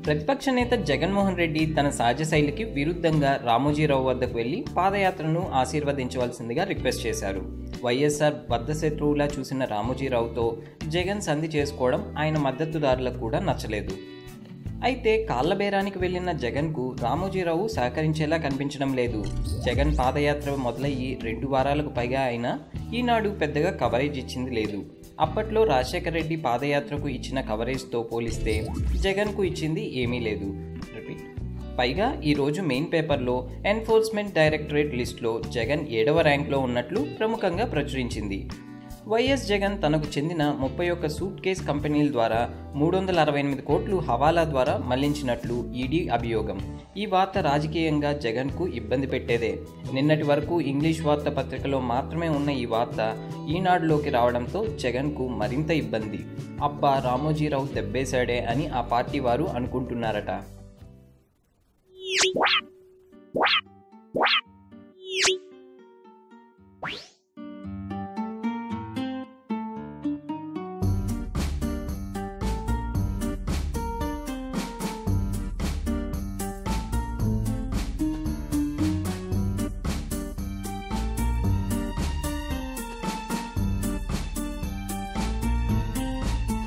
ప్రతిపక్ష నేత జగన్మోహన్ రెడ్డి తన సహజ శైలికి విరుద్ధంగా రామోజీరావు వద్దకు వెళ్లి పాదయాత్రను ఆశీర్వదించవలసిందిగా రిక్వెస్ట్ చేశారు వైఎస్ఆర్ బద్ధ శత్రువులా చూసిన రామోజీరావుతో జగన్ సంధి చేసుకోవడం ఆయన మద్దతుదారులకు కూడా నచ్చలేదు అయితే కాళ్ళబేరానికి వెళ్లిన జగన్కు రామోజీరావు సహకరించేలా కనిపించడం లేదు జగన్ పాదయాత్ర మొదలయ్యి రెండు వారాలకు పైగా అయినా ఈనాడు పెద్దగా కవరేజ్ ఇచ్చింది లేదు అప్పట్లో రాజశేఖర రెడ్డి పాదయాత్రకు ఇచ్చిన కవరేజ్తో పోలిస్తే జగన్కు ఇచ్చింది ఏమీ లేదు రిపీట్ పైగా ఈరోజు మెయిన్ పేపర్లో ఎన్ఫోర్స్మెంట్ డైరెక్టరేట్ లిస్టులో జగన్ ఏడవ ర్యాంక్లో ఉన్నట్లు ప్రముఖంగా ప్రచురించింది వైఎస్ జగన్ తనకు చెందిన ముప్పై ఒక్క సూట్ కేస్ కంపెనీల ద్వారా మూడు వందల అరవై ఎనిమిది కోట్లు హవాలా ద్వారా మళ్లించినట్లు ఈడీ అభియోగం ఈ వార్త రాజకీయంగా జగన్కు ఇబ్బంది పెట్టేదే నిన్నటి వరకు ఇంగ్లీష్ వార్తా పత్రికలో మాత్రమే ఉన్న ఈ వార్త ఈనాడులోకి రావడంతో జగన్కు మరింత ఇబ్బంది అబ్బా రామోజీరావు దెబ్బేశాడే అని ఆ పార్టీ వారు అనుకుంటున్నారట